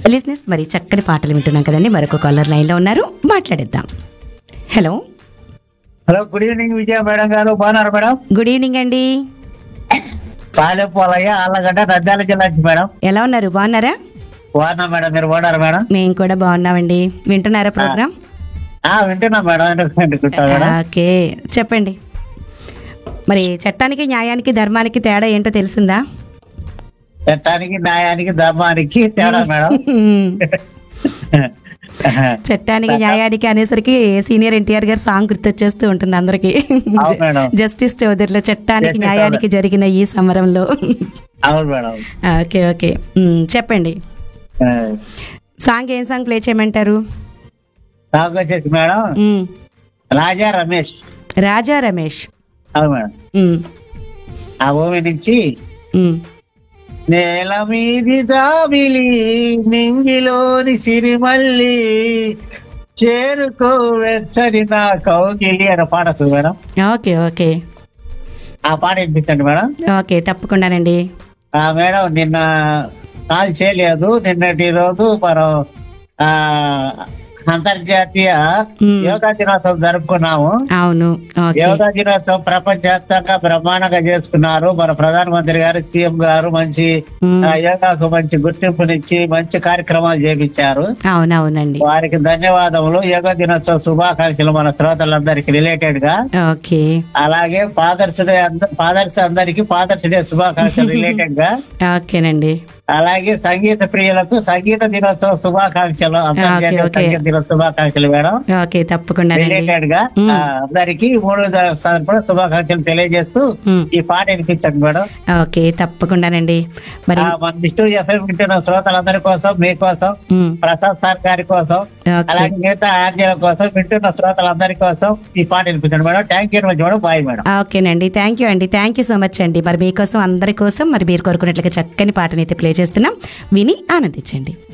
లిజినెస్ మరి చక్కని పాటలు వింటున్నాం కదండి మరొక కాలర్ లైన్లో ఉన్నారు మాట్లాడేద్దాం hello hello good evening Vijaya madam గారు బాగున్నారు మేడం గుడ్ ఈవినింగ్ అండి పాలెపోలయ్య ఆళ్ళగడ్డ నంద్యాల జిల్లా నుంచి మేడం ఎలా ఉన్నారు బాగున్నారా బాగున్నా మేడం మీరు బాగున్నారు మేడం మేము కూడా బాగున్నామండి వింటున్నారా ప్రోగ్రామ్ ఆ వింటున్నా మేడం ఎందుకు వింటుకుంటా మేడం ఓకే చెప్పండి మరి చట్టానికి న్యాయానికి ధర్మానికి తేడా ఏంటో తెలిసిందా చట్టానికి న్యాయానికి ధర్మానికి తేడా మేడం చట్టానికి న్యాయానికి అనేసరికి సీనియర్ ఎన్టీఆర్ గారు సాంగ్ గుర్తొచ్చేస్తూ ఉంటుంది అందరికి అవును మేడం. జస్టిస్ చౌదరిలో చట్టానికి Justice న్యాయానికి జరిగిన ఈ సమరంలో అవును మేడం ఓకే ఓకే ఉమ్, చెప్పండి ఆ, సాంగ్ ఏం సాంగ్ ప్లే చేయమంటారు నాకు వచ్చేసి మేడం ఉమ్, రాజా రమేష్ రాజా రమేష్ అవును మేడం ఉమ్, ఆ భూమి నుంచి ఉమ్. నేల మీది దాబిలి నింగిలోని సిరిమల్లి చేరుకో వెచ్చని నా కౌగిలి అనే పాట వస్తుంది మేడం ఓకే ఓకే ఆ పాట వినిపించండి మేడం ఓకే తప్పకుండానండి ఆ మేడం నిన్న కాల్ చేయలేదు నిన్నటి రోజు మనం ఆ అంతర్జాతీయ మ్మ్. యోగా దినోత్సవం జరుపుకున్నాము అవును ఓకే యోగా దినోత్సవం ప్రపంచవ్యాప్తంగా బ్రహ్మాండంగా చేసుకున్నారు మన ప్రధానమంత్రి గారు సీఎం గారు మంచి మ్మ్. ఆ, యోగాకు మంచి గుర్తింపునిచ్చి మంచి కార్యక్రమాలు చేపించారు అవునవునండి వారికి ధన్యవాదములు యోగా దినోత్సవ శుభాకాంక్షలు మన శ్రోతలందరికి రిలేటెడ్ గా ఓకే అలాగే ఫాదర్స్ డే ఫాదర్స్ అందరికి ఫాదర్స్ డే శుభాకాంక్షలు రిలేటెడ్ గా ఓకేనండి అలాగే సంగీత ప్రియులకు సంగీత దినోత్సవ శుభాకాంక్షలు అంతర్జాతీయ ఓకే. సంగీత దినోత్సవ శుభాకాంక్షలు మేడం ఓకే తప్పకుండానండి రిలేటెడ్ గా మ్మ్. ఆ, అందరికి మూడు కూడా శుభాకాంక్షలు తెలియజేస్తూ మ్మ్. ఈ పాట వినిపించండి మేడం ఓకే తప్పకుండానండి మరి ఆ, మన విష్ణు ఎఫ్ఎం వింటున్న శ్రోతలందరి కోసం మీకోసం మ్మ్. ప్రసాద్ సార్ గారి కోసం ఓకే అలాగే మిగతా ఆర్జీల కోసం వింటున్న శ్రోతలందరి కోసం ఈ పాట వినిపించండి madam thank you much madam bye madam ఓకేనండి థ్యాంక్ యూ అండి థ్యాంక్ యూ సో మచ్ అండి మరి మీకోసం అందరి కోసం మరి మీరు కోరుకున్నట్లుగా చక్కని పాటనైతే ప్లే చేస్తున్నాం విని ఆనందించండి